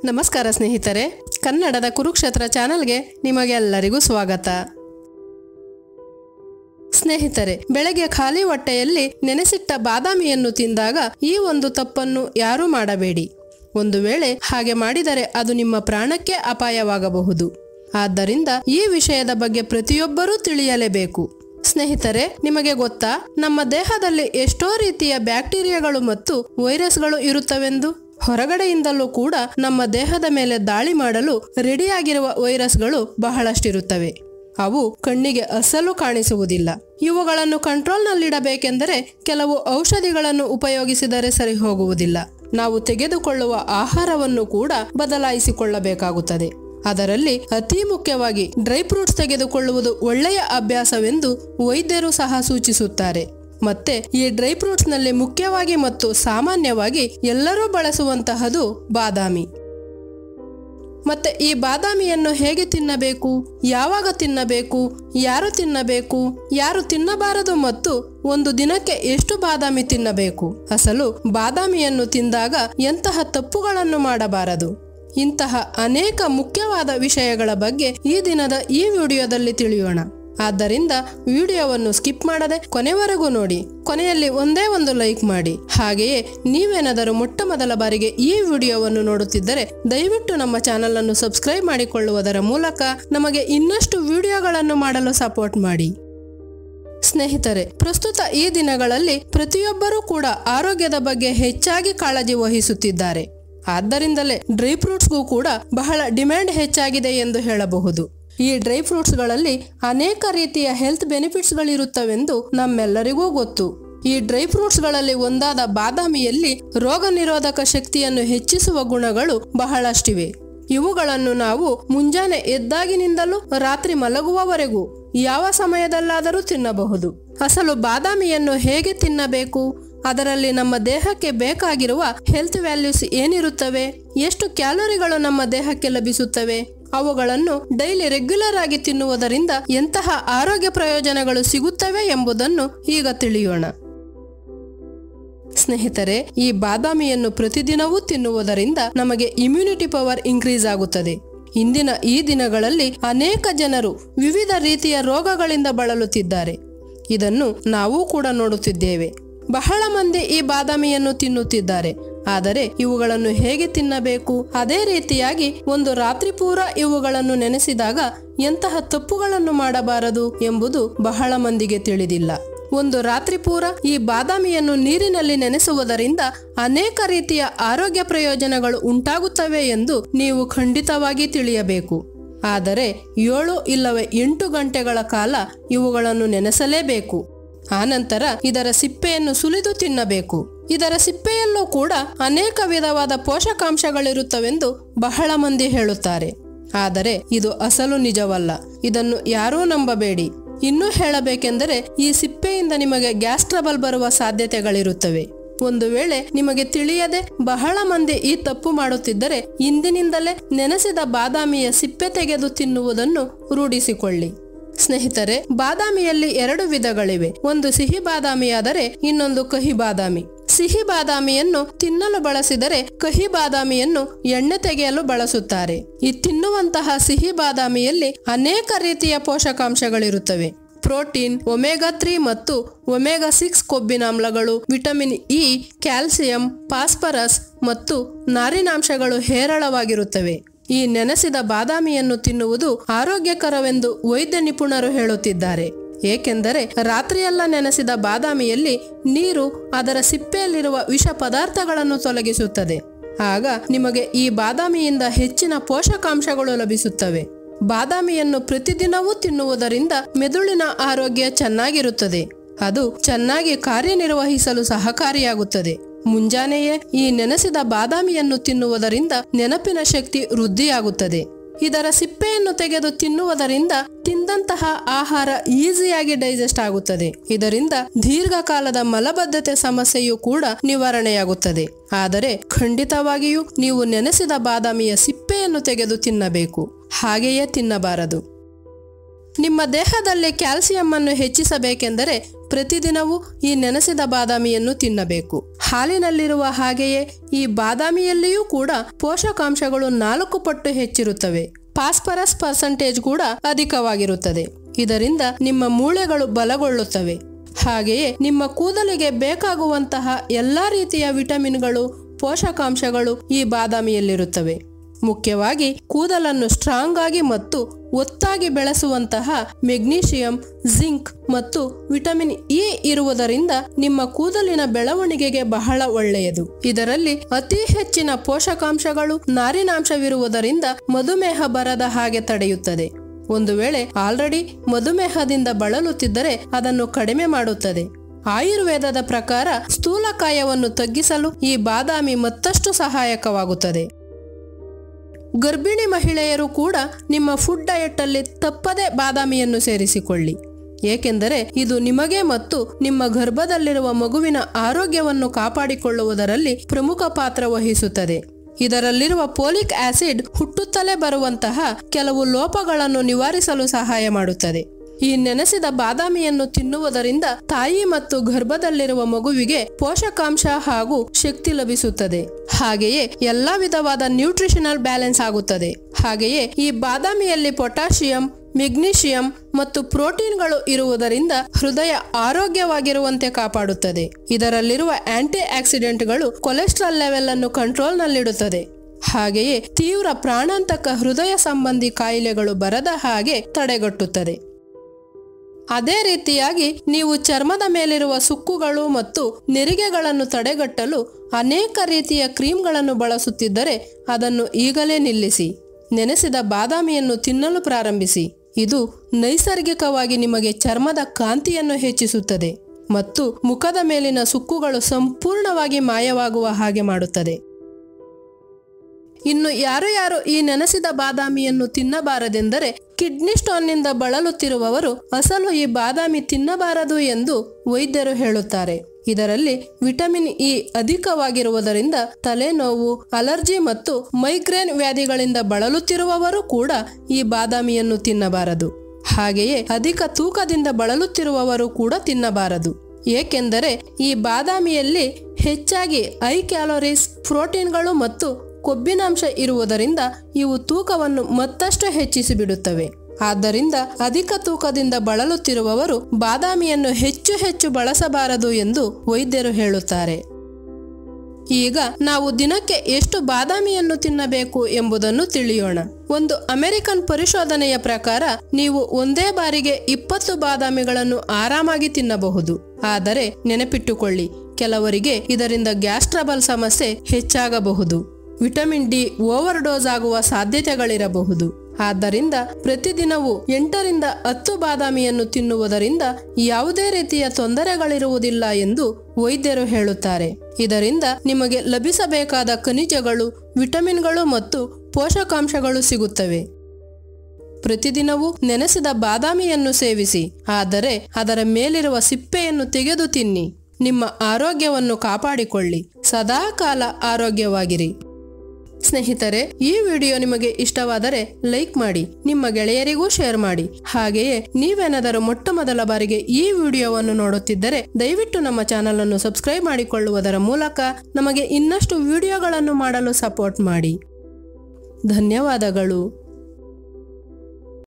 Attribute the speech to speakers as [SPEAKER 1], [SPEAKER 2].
[SPEAKER 1] ನಮಸ್ಕಾರ ಸ್ನೇಹಿತರೆ ಕನ್ನಡದ ಕುರುಕ್ಷೇತ್ರ ಚಾನೆಲ್ಗೆ ನಿಮಗೆಲ್ಲರಿಗೂ ಸ್ವಾಗತ ಸ್ನೇಹಿತರೆ ಬೆಳಗ್ಗೆ ಖಾಲಿ ಹೊಟ್ಟೆಯಲ್ಲಿ ನೆನೆಸಿಟ್ಟ ಬಾದಾಮಿಯನ್ನು ತಿಂದಾಗ ಈ ಒಂದು ತಪ್ಪನ್ನು ಯಾರೂ ಮಾಡಬೇಡಿ ಒಂದು ವೇಳೆ ಹಾಗೆ ಮಾಡಿದರೆ ಅದು ನಿಮ್ಮ ಪ್ರಾಣಕ್ಕೆ ಅಪಾಯವಾಗಬಹುದು ಆದ್ದರಿಂದ ಈ ವಿಷಯದ ಬಗ್ಗೆ ಪ್ರತಿಯೊಬ್ಬರೂ ತಿಳಿಯಲೇಬೇಕು ಸ್ನೇಹಿತರೆ ನಿಮಗೆ ಗೊತ್ತಾ ನಮ್ಮ ದೇಹದಲ್ಲಿ ಎಷ್ಟೋ ರೀತಿಯ ಬ್ಯಾಕ್ಟೀರಿಯಾಗಳು ಮತ್ತು ವೈರಸ್ಗಳು ಇರುತ್ತವೆಂದು ಹೊರಗಡೆಯಿಂದಲೂ ಕೂಡ ನಮ್ಮ ದೇಹದ ಮೇಲೆ ದಾಳಿ ಮಾಡಲು ರೆಡಿಯಾಗಿರುವ ವೈರಸ್ಗಳು ಬಹಳಷ್ಟಿರುತ್ತವೆ ಅವು ಕಣ್ಣಿಗೆ ಅಸಲು ಕಾಣಿಸುವುದಿಲ್ಲ ಇವುಗಳನ್ನು ಕಂಟ್ರೋಲ್ನಲ್ಲಿಡಬೇಕೆಂದರೆ ಕೆಲವು ಔಷಧಿಗಳನ್ನು ಉಪಯೋಗಿಸಿದರೆ ಸರಿ ಹೋಗುವುದಿಲ್ಲ ನಾವು ತೆಗೆದುಕೊಳ್ಳುವ ಆಹಾರವನ್ನು ಕೂಡ ಬದಲಾಯಿಸಿಕೊಳ್ಳಬೇಕಾಗುತ್ತದೆ ಅದರಲ್ಲಿ ಅತಿ ಮುಖ್ಯವಾಗಿ ಡ್ರೈ ಫ್ರೂಟ್ಸ್ ತೆಗೆದುಕೊಳ್ಳುವುದು ಒಳ್ಳೆಯ ಅಭ್ಯಾಸವೆಂದು ವೈದ್ಯರು ಸಹ ಸೂಚಿಸುತ್ತಾರೆ ಮತ್ತೆ ಈ ಡ್ರೈ ಫ್ರೂಟ್ಸ್ನಲ್ಲಿ ಮುಖ್ಯವಾಗಿ ಮತ್ತು ಸಾಮಾನ್ಯವಾಗಿ ಎಲ್ಲರೂ ಬಳಸುವಂತಹದು ಬಾದಾಮಿ ಮತ್ತೆ ಈ ಬಾದಾಮಿಯನ್ನು ಹೇಗೆ ತಿನ್ನಬೇಕು ಯಾವಾಗ ತಿನ್ನಬೇಕು ಯಾರು ತಿನ್ನಬೇಕು ಯಾರು ತಿನ್ನಬಾರದು ಮತ್ತು ಒಂದು ದಿನಕ್ಕೆ ಎಷ್ಟು ಬಾದಾಮಿ ತಿನ್ನಬೇಕು ಅಸಲು ಬಾದಾಮಿಯನ್ನು ತಿಂದಾಗ ಎಂತಹ ತಪ್ಪುಗಳನ್ನು ಮಾಡಬಾರದು ಇಂತಹ ಅನೇಕ ಮುಖ್ಯವಾದ ವಿಷಯಗಳ ಬಗ್ಗೆ ಈ ದಿನದ ಈ ವಿಡಿಯೋದಲ್ಲಿ ತಿಳಿಯೋಣ ಆದ್ದರಿಂದ ವಿಡಿಯೋವನ್ನು ಸ್ಕಿಪ್ ಮಾಡದೆ ಕೊನೆವರೆಗೂ ನೋಡಿ ಕೊನೆಯಲ್ಲಿ ಒಂದೇ ಒಂದು ಲೈಕ್ ಮಾಡಿ ಹಾಗೆಯೇ ನೀವೇನಾದರೂ ಮೊಟ್ಟ ಮೊದಲ ಬಾರಿಗೆ ಈ ವಿಡಿಯೋವನ್ನು ನೋಡುತ್ತಿದ್ದರೆ ದಯವಿಟ್ಟು ನಮ್ಮ ಚಾನಲ್ ಅನ್ನು ಸಬ್ಸ್ಕ್ರೈಬ್ ಮಾಡಿಕೊಳ್ಳುವುದರ ಮೂಲಕ ನಮಗೆ ಇನ್ನಷ್ಟು ವಿಡಿಯೋಗಳನ್ನು ಮಾಡಲು ಸಪೋರ್ಟ್ ಮಾಡಿ ಸ್ನೇಹಿತರೆ ಪ್ರಸ್ತುತ ಈ ದಿನಗಳಲ್ಲಿ ಪ್ರತಿಯೊಬ್ಬರೂ ಕೂಡ ಆರೋಗ್ಯದ ಬಗ್ಗೆ ಹೆಚ್ಚಾಗಿ ಕಾಳಜಿ ವಹಿಸುತ್ತಿದ್ದಾರೆ ಆದ್ದರಿಂದಲೇ ಡ್ರೈ ಫ್ರೂಟ್ಸ್ಗೂ ಕೂಡ ಬಹಳ ಡಿಮ್ಯಾಂಡ್ ಹೆಚ್ಚಾಗಿದೆ ಎಂದು ಹೇಳಬಹುದು ಈ ಡ್ರೈ ಫ್ರೂಟ್ಸ್ಗಳಲ್ಲಿ ಅನೇಕ ರೀತಿಯ ಹೆಲ್ತ್ ಬೆನಿಫಿಟ್ಸ್ಗಳಿರುತ್ತವೆಂದು ನಮ್ಮೆಲ್ಲರಿಗೂ ಗೊತ್ತು ಈ ಡ್ರೈ ಫ್ರೂಟ್ಸ್ಗಳಲ್ಲಿ ಒಂದಾದ ಬಾದಾಮಿಯಲ್ಲಿ ರೋಗ ನಿರೋಧಕ ಶಕ್ತಿಯನ್ನು ಹೆಚ್ಚಿಸುವ ಗುಣಗಳು ಬಹಳಷ್ಟಿವೆ ಇವುಗಳನ್ನು ನಾವು ಮುಂಜಾನೆ ಎದ್ದಾಗಿನಿಂದಲೂ ರಾತ್ರಿ ಮಲಗುವವರೆಗೂ ಯಾವ ಸಮಯದಲ್ಲಾದರೂ ತಿನ್ನಬಹುದು ಅಸಲು ಬಾದಾಮಿಯನ್ನು ಹೇಗೆ ತಿನ್ನಬೇಕು ಅದರಲ್ಲಿ ನಮ್ಮ ದೇಹಕ್ಕೆ ಬೇಕಾಗಿರುವ ಹೆಲ್ತ್ ವ್ಯಾಲ್ಯೂಸ್ ಏನಿರುತ್ತವೆ ಎಷ್ಟು ಕ್ಯಾಲೋರಿಗಳು ನಮ್ಮ ದೇಹಕ್ಕೆ ಲಭಿಸುತ್ತವೆ ಅವುಗಳನ್ನು ಡೈಲಿ ರೆಗ್ಯುಲರ್ ಆಗಿ ತಿನ್ನುವುದರಿಂದ ಎಂತಹ ಆರೋಗ್ಯ ಪ್ರಯೋಜನಗಳು ಸಿಗುತ್ತವೆ ಎಂಬುದನ್ನು ಈಗ ತಿಳಿಯೋಣ ಸ್ನೇಹಿತರೆ ಈ ಬಾದಾಮಿಯನ್ನು ಪ್ರತಿದಿನವೂ ತಿನ್ನುವುದರಿಂದ ನಮಗೆ ಇಮ್ಯುನಿಟಿ ಪವರ್ ಇನ್ಕ್ರೀಸ್ ಆಗುತ್ತದೆ ಇಂದಿನ ಈ ದಿನಗಳಲ್ಲಿ ಅನೇಕ ಜನರು ವಿವಿಧ ರೀತಿಯ ರೋಗಗಳಿಂದ ಬಳಲುತ್ತಿದ್ದಾರೆ ಇದನ್ನು ನಾವು ಕೂಡ ನೋಡುತ್ತಿದ್ದೇವೆ ಬಹಳ ಮಂದಿ ಈ ಬಾದಾಮಿಯನ್ನು ತಿನ್ನುತ್ತಿದ್ದಾರೆ ಆದರೆ ಇವುಗಳನ್ನು ಹೇಗೆ ತಿನ್ನಬೇಕು ಅದೇ ರೀತಿಯಾಗಿ ಒಂದು ರಾತ್ರಿ ಪೂರ ಇವುಗಳನ್ನು ನೆನೆಸಿದಾಗ ಎಂತಹ ತಪ್ಪುಗಳನ್ನು ಮಾಡಬಾರದು ಎಂಬುದು ಬಹಳ ಮಂದಿಗೆ ತಿಳಿದಿಲ್ಲ ಒಂದು ರಾತ್ರಿ ಪೂರ ಈ ಬಾದಾಮಿಯನ್ನು ನೀರಿನಲ್ಲಿ ನೆನೆಸುವುದರಿಂದ ಅನೇಕ ರೀತಿಯ ಆರೋಗ್ಯ ಪ್ರಯೋಜನಗಳು ಉಂಟಾಗುತ್ತವೆ ಎಂದು ನೀವು ಖಂಡಿತವಾಗಿ ತಿಳಿಯಬೇಕು ಆದರೆ ಏಳು ಇಲ್ಲವೇ ಎಂಟು ಗಂಟೆಗಳ ಕಾಲ ಇವುಗಳನ್ನು ನೆನೆಸಲೇಬೇಕು ಆನಂತರ ಇದರ ಸಿಪ್ಪೆಯನ್ನು ಸುಲಿದು ತಿನ್ನಬೇಕು ಇದರ ಸಿಪ್ಪೆಯಲ್ಲೂ ಕೂಡ ಅನೇಕ ವಿಧವಾದ ಪೋಷಕಾಂಶಗಳಿರುತ್ತವೆಂದು ಬಹಳ ಮಂದಿ ಹೇಳುತ್ತಾರೆ ಆದರೆ ಇದು ಅಸಲು ನಿಜವಲ್ಲ ಇದನ್ನು ಯಾರೂ ನಂಬಬೇಡಿ ಇನ್ನೂ ಹೇಳಬೇಕೆಂದರೆ ಈ ಸಿಪ್ಪೆಯಿಂದ ನಿಮಗೆ ಗ್ಯಾಸ್ ಟ್ರಬಲ್ ಬರುವ ಸಾಧ್ಯತೆಗಳಿರುತ್ತವೆ ಒಂದು ವೇಳೆ ನಿಮಗೆ ತಿಳಿಯದೆ ಬಹಳ ಮಂದಿ ಈ ತಪ್ಪು ಮಾಡುತ್ತಿದ್ದರೆ ಇಂದಿನಿಂದಲೇ ನೆನೆಸಿದ ಬಾದಾಮಿಯ ಸಿಪ್ಪೆ ತೆಗೆದು ತಿನ್ನುವುದನ್ನು ರೂಢಿಸಿಕೊಳ್ಳಿ ಸ್ನೇಹಿತರೆ ಬಾದಾಮಿಯಲ್ಲಿ ಎರಡು ವಿಧಗಳಿವೆ ಒಂದು ಸಿಹಿ ಬಾದಾಮಿಯಾದರೆ ಇನ್ನೊಂದು ಕಹಿ ಬಾದಾಮಿ ಸಿಹಿ ಬಾದಾಮಿಯನ್ನು ತಿನ್ನಲು ಬಳಸಿದರೆ ಕಹಿ ಬಾದಾಮಿಯನ್ನು ಎಣ್ಣೆ ತೆಗೆಯಲು ಬಳಸುತ್ತಾರೆ ಈ ತಿನ್ನುವಂತಹ ಸಿಹಿ ಬಾದಾಮಿಯಲ್ಲಿ ಅನೇಕ ರೀತಿಯ ಪೋಷಕಾಂಶಗಳಿರುತ್ತವೆ ಪ್ರೋಟೀನ್ ಒಮೆಗಾ ತ್ರೀ ಮತ್ತು ಒಮೆಗಾ ಸಿಕ್ಸ್ ಕೊಬ್ಬಿನಾಮ್ಲಗಳು ವಿಟಮಿನ್ ಇ ಕ್ಯಾಲ್ಸಿಯಂ ಫಾಸ್ಫರಸ್ ಮತ್ತು ನಾರಿನಾಂಶಗಳು ಹೇರಳವಾಗಿರುತ್ತವೆ ಈ ನೆನೆಸಿದ ಬಾದಾಮಿಯನ್ನು ತಿನ್ನುವುದು ಆರೋಗ್ಯಕರವೆಂದು ವೈದ್ಯ ನಿಪುಣರು ಹೇಳುತ್ತಿದ್ದಾರೆ ಏಕೆಂದರೆ ರಾತ್ರಿಯೆಲ್ಲ ನೆನೆಸಿದ ಬಾದಾಮಿಯಲ್ಲಿ ನೀರು ಅದರ ಸಿಪ್ಪೆಯಲ್ಲಿರುವ ವಿಷ ಪದಾರ್ಥಗಳನ್ನು ತೊಲಗಿಸುತ್ತದೆ ಆಗ ನಿಮಗೆ ಈ ಬಾದಾಮಿಯಿಂದ ಹೆಚ್ಚಿನ ಪೋಷಕಾಂಶಗಳು ಲಭಿಸುತ್ತವೆ ಬಾದಾಮಿಯನ್ನು ಪ್ರತಿದಿನವೂ ತಿನ್ನುವುದರಿಂದ ಮೆದುಳಿನ ಆರೋಗ್ಯ ಚೆನ್ನಾಗಿರುತ್ತದೆ ಅದು ಚೆನ್ನಾಗಿ ಕಾರ್ಯನಿರ್ವಹಿಸಲು ಸಹಕಾರಿಯಾಗುತ್ತದೆ ಮುಂಜಾನೆಯೇ ಈ ನೆನೆಸಿದ ಬಾದಾಮಿಯನ್ನು ತಿನ್ನುವುದರಿಂದ ನೆನಪಿನ ಶಕ್ತಿ ವೃದ್ಧಿಯಾಗುತ್ತದೆ ಇದರ ಸಿಪ್ಪೆಯನ್ನು ತೆಗೆದು ತಿನ್ನುವುದರಿಂದ ತಿಂದಂತಹ ಆಹಾರ ಈಸಿಯಾಗಿ ಡೈಜೆಸ್ಟ್ ಆಗುತ್ತದೆ ಇದರಿಂದ ದೀರ್ಘಕಾಲದ ಮಲಬದ್ಧತೆ ಸಮಸ್ಯೆಯು ಕೂಡ ನಿವಾರಣೆಯಾಗುತ್ತದೆ ಆದರೆ ಖಂಡಿತವಾಗಿಯೂ ನೀವು ನೆನೆಸಿದ ಬಾದಾಮಿಯ ಸಿಪ್ಪೆಯನ್ನು ತೆಗೆದು ತಿನ್ನಬೇಕು ಹಾಗೆಯೇ ತಿನ್ನಬಾರದು ನಿಮ್ಮ ದೇಹದಲ್ಲಿ ಕ್ಯಾಲ್ಸಿಯಂ ಅನ್ನು ಹೆಚ್ಚಿಸಬೇಕೆಂದರೆ ಪ್ರತಿದಿನವೂ ಈ ನೆನೆಸಿದ ಬಾದಾಮಿಯನ್ನು ತಿನ್ನಬೇಕು ಹಾಲಿನಲ್ಲಿರುವ ಹಾಗೆಯೇ ಈ ಬಾದಾಮಿಯಲ್ಲಿಯೂ ಕೂಡ ಪೋಷಕಾಂಶಗಳು ನಾಲ್ಕು ಪಟ್ಟು ಹೆಚ್ಚಿರುತ್ತವೆ ಫಾಸ್ಫರಸ್ ಪರ್ಸೆಂಟೇಜ್ ಕೂಡ ಅಧಿಕವಾಗಿರುತ್ತದೆ ಇದರಿಂದ ನಿಮ್ಮ ಮೂಳೆಗಳು ಬಲಗೊಳ್ಳುತ್ತವೆ ಹಾಗೆಯೇ ನಿಮ್ಮ ಕೂದಲಿಗೆ ಬೇಕಾಗುವಂತಹ ಎಲ್ಲ ರೀತಿಯ ವಿಟಮಿನ್ಗಳು ಪೋಷಕಾಂಶಗಳು ಈ ಬಾದಾಮಿಯಲ್ಲಿರುತ್ತವೆ ಮುಖ್ಯವಾಗಿ ಕೂದಲನ್ನು ಸ್ಟ್ರಾಂಗ್ ಆಗಿ ಮತ್ತು ಒತ್ತಾಗಿ ಬೆಳೆಸುವಂತಹ ಮೆಗ್ನೀಷಿಯಂ ಜಿಂಕ್ ಮತ್ತು ವಿಟಮಿನ್ ಇ ಇರುವುದರಿಂದ ನಿಮ್ಮ ಕೂದಲಿನ ಬೆಳವಣಿಗೆಗೆ ಬಹಳ ಒಳ್ಳೆಯದು ಇದರಲ್ಲಿ ಅತಿ ಹೆಚ್ಚಿನ ಪೋಷಕಾಂಶಗಳು ನಾರಿನಾಂಶವಿರುವುದರಿಂದ ಮಧುಮೇಹ ಬರದ ಹಾಗೆ ತಡೆಯುತ್ತದೆ ಒಂದು ವೇಳೆ ಆಲ್ರೆಡಿ ಮಧುಮೇಹದಿಂದ ಬಳಲುತ್ತಿದ್ದರೆ ಅದನ್ನು ಕಡಿಮೆ ಮಾಡುತ್ತದೆ ಆಯುರ್ವೇದದ ಪ್ರಕಾರ ಸ್ಥೂಲಕಾಯವನ್ನು ತಗ್ಗಿಸಲು ಈ ಬಾದಾಮಿ ಮತ್ತಷ್ಟು ಸಹಾಯಕವಾಗುತ್ತದೆ ಗರ್ಭಿಣಿ ಮಹಿಳೆಯರು ಕೂಡ ನಿಮ್ಮ ಫುಡ್ ಡಯಟಲ್ಲಿ ತಪ್ಪದೆ ಬಾದಾಮಿಯನ್ನು ಸೇರಿಸಿಕೊಳ್ಳಿ ಏಕೆಂದರೆ ಇದು ನಿಮಗೆ ಮತ್ತು ನಿಮ್ಮ ಗರ್ಭದಲ್ಲಿರುವ ಮಗುವಿನ ಆರೋಗ್ಯವನ್ನು ಕಾಪಾಡಿಕೊಳ್ಳುವುದರಲ್ಲಿ ಪ್ರಮುಖ ಪಾತ್ರ ವಹಿಸುತ್ತದೆ ಇದರಲ್ಲಿರುವ ಪೋಲಿಕ್ ಆಸಿಡ್ ಹುಟ್ಟುತ್ತಲೇ ಬರುವಂತಹ ಕೆಲವು ಲೋಪಗಳನ್ನು ನಿವಾರಿಸಲು ಸಹಾಯ ಮಾಡುತ್ತದೆ ಈ ನೆನೆಸಿದ ಬಾದಾಮಿಯನ್ನು ತಿನ್ನುವುದರಿಂದ ತಾಯಿ ಮತ್ತು ಗರ್ಭದಲ್ಲಿರುವ ಮಗುವಿಗೆ ಪೋಷಕಾಂಶ ಹಾಗೂ ಶಕ್ತಿ ಲಭಿಸುತ್ತದೆ ಹಾಗೆಯೇ ಎಲ್ಲಾ ವಿಧವಾದ ನ್ಯೂಟ್ರಿಷನಲ್ ಬ್ಯಾಲೆನ್ಸ್ ಆಗುತ್ತದೆ ಹಾಗೆಯೇ ಈ ಬಾದಾಮಿಯಲ್ಲಿ ಪೊಟ್ಯಾಷಿಯಂ ಮೆಗ್ನೀಷಿಯಂ ಮತ್ತು ಪ್ರೋಟೀನ್ಗಳು ಇರುವುದರಿಂದ ಹೃದಯ ಆರೋಗ್ಯವಾಗಿರುವಂತೆ ಕಾಪಾಡುತ್ತದೆ ಇದರಲ್ಲಿರುವ ಆಂಟಿ ಆಕ್ಸಿಡೆಂಟ್ಗಳು ಕೊಲೆಸ್ಟ್ರಾಲ್ ಲೆವೆಲ್ ಅನ್ನು ಕಂಟ್ರೋಲ್ನಲ್ಲಿಡುತ್ತದೆ ಹಾಗೆಯೇ ತೀವ್ರ ಪ್ರಾಣಾಂತಕ ಹೃದಯ ಸಂಬಂಧಿ ಕಾಯಿಲೆಗಳು ಬರದ ಹಾಗೆ ತಡೆಗಟ್ಟುತ್ತದೆ ಅದೇ ರೀತಿಯಾಗಿ ನೀವು ಚರ್ಮದ ಮೇಲಿರುವ ಸುಕ್ಕುಗಳು ಮತ್ತು ನೆರಿಗೆಗಳನ್ನು ತಡೆಗಟ್ಟಲು ಅನೇಕ ರೀತಿಯ ಕ್ರೀಮ್ಗಳನ್ನು ಬಳಸುತ್ತಿದ್ದರೆ ಅದನ್ನು ಈಗಲೇ ನಿಲ್ಲಿಸಿ ನೆನೆಸಿದ ಬಾದಾಮಿಯನ್ನು ತಿನ್ನಲು ಪ್ರಾರಂಭಿಸಿ ಇದು ನೈಸರ್ಗಿಕವಾಗಿ ನಿಮಗೆ ಚರ್ಮದ ಕಾಂತಿಯನ್ನು ಹೆಚ್ಚಿಸುತ್ತದೆ ಮತ್ತು ಮುಖದ ಮೇಲಿನ ಸುಕ್ಕುಗಳು ಸಂಪೂರ್ಣವಾಗಿ ಮಾಯವಾಗುವ ಹಾಗೆ ಮಾಡುತ್ತದೆ ಇನ್ನು ಯಾರು ಯಾರು ಈ ನೆನೆಸಿದ ಬಾದಾಮಿಯನ್ನು ತಿನ್ನಬಾರದೆಂದರೆ ಕಿಡ್ನಿ ಸ್ಟೋನ್ನಿಂದ ಬಳಲುತ್ತಿರುವವರು ಅಸಲು ಈ ಬಾದಾಮಿ ತಿನ್ನಬಾರದು ಎಂದು ವೈದ್ಯರು ಹೇಳುತ್ತಾರೆ ಇದರಲ್ಲಿ ವಿಟಮಿನ್ ಇ ಅಧಿಕವಾಗಿರುವುದರಿಂದ ತಲೆನೋವು ಅಲರ್ಜಿ ಮತ್ತು ಮೈಗ್ರೇನ್ ವ್ಯಾಧಿಗಳಿಂದ ಬಳಲುತ್ತಿರುವವರು ಕೂಡ ಈ ಬಾದಾಮಿಯನ್ನು ತಿನ್ನಬಾರದು ಹಾಗೆಯೇ ಅಧಿಕ ತೂಕದಿಂದ ಬಳಲುತ್ತಿರುವವರು ಕೂಡ ತಿನ್ನಬಾರದು ಏಕೆಂದರೆ ಈ ಬಾದಾಮಿಯಲ್ಲಿ ಹೆಚ್ಚಾಗಿ ಐ ಕ್ಯಾಲೋರೀಸ್ ಪ್ರೋಟೀನ್ಗಳು ಮತ್ತು ಕೊಬ್ಬಿನಾಂಶ ಇರುವುದರಿಂದ ಇವು ತೂಕವನ್ನು ಮತ್ತಷ್ಟು ಹೆಚ್ಚಿಸಿಬಿಡುತ್ತವೆ ಆದ್ದರಿಂದ ಅಧಿಕ ತೂಕದಿಂದ ಬಳಲುತ್ತಿರುವವರು ಬಾದಾಮಿಯನ್ನು ಹೆಚ್ಚು ಹೆಚ್ಚು ಬಳಸಬಾರದು ಎಂದು ವೈದ್ಯರು ಹೇಳುತ್ತಾರೆ ಈಗ ನಾವು ದಿನಕ್ಕೆ ಎಷ್ಟು ಬಾದಾಮಿಯನ್ನು ತಿನ್ನಬೇಕು ಎಂಬುದನ್ನು ತಿಳಿಯೋಣ ಒಂದು ಅಮೆರಿಕನ್ ಪರಿಶೋಧನೆಯ ಪ್ರಕಾರ ನೀವು ಒಂದೇ ಬಾರಿಗೆ ಇಪ್ಪತ್ತು ಬಾದಾಮಿಗಳನ್ನು ಆರಾಮಾಗಿ ತಿನ್ನಬಹುದು ಆದರೆ ನೆನಪಿಟ್ಟುಕೊಳ್ಳಿ ಕೆಲವರಿಗೆ ಇದರಿಂದ ಗ್ಯಾಸ್ಟ್ರಬಲ್ ಸಮಸ್ಯೆ ಹೆಚ್ಚಾಗಬಹುದು ವಿಟಮಿನ್ ಡಿ ಓವರ್ ಡೋಸ್ ಆಗುವ ಸಾಧ್ಯತೆಗಳಿರಬಹುದು ಆದ್ದರಿಂದ ಪ್ರತಿದಿನವೂ ಎಂಟರಿಂದ ಹತ್ತು ಬಾದಾಮಿಯನ್ನು ತಿನ್ನುವುದರಿಂದ ಯಾವುದೇ ರೀತಿಯ ತೊಂದರೆಗಳಿರುವುದಿಲ್ಲ ಎಂದು ವೈದ್ಯರು ಹೇಳುತ್ತಾರೆ ಇದರಿಂದ ನಿಮಗೆ ಲಭಿಸಬೇಕಾದ ಖನಿಜಗಳು ವಿಟಮಿನ್ಗಳು ಮತ್ತು ಪೋಷಕಾಂಶಗಳು ಸಿಗುತ್ತವೆ ಪ್ರತಿದಿನವೂ ನೆನೆಸಿದ ಬಾದಾಮಿಯನ್ನು ಸೇವಿಸಿ ಆದರೆ ಅದರ ಮೇಲಿರುವ ಸಿಪ್ಪೆಯನ್ನು ತೆಗೆದು ತಿನ್ನಿ ನಿಮ್ಮ ಆರೋಗ್ಯವನ್ನು ಕಾಪಾಡಿಕೊಳ್ಳಿ ಸದಾಕಾಲ ಆರೋಗ್ಯವಾಗಿರಿ ಸ್ನೇಹಿತರೆ ಈ ವಿಡಿಯೋ ನಿಮಗೆ ಇಷ್ಟವಾದರೆ ಲೈಕ್ ಮಾಡಿ ನಿಮ್ಮ ಗೆಳೆಯರಿಗೂ ಶೇರ್ ಮಾಡಿ ಹಾಗೆಯೇ ನೀವೇನಾದರೂ ಮೊಟ್ಟ ಮೊದಲ ಬಾರಿಗೆ ಈ ವಿಡಿಯೋವನ್ನು ನೋಡುತ್ತಿದ್ದರೆ ದಯವಿಟ್ಟು ನಮ್ಮ ಚಾನಲ್ ಅನ್ನು ಸಬ್ಸ್ಕ್ರೈಬ್ ಮಾಡಿಕೊಳ್ಳುವುದರ ಮೂಲಕ ನಮಗೆ ಇನ್ನಷ್ಟು ವಿಡಿಯೋಗಳನ್ನು ಮಾಡಲು ಸಪೋರ್ಟ್ ಮಾಡಿ ಧನ್ಯವಾದಗಳು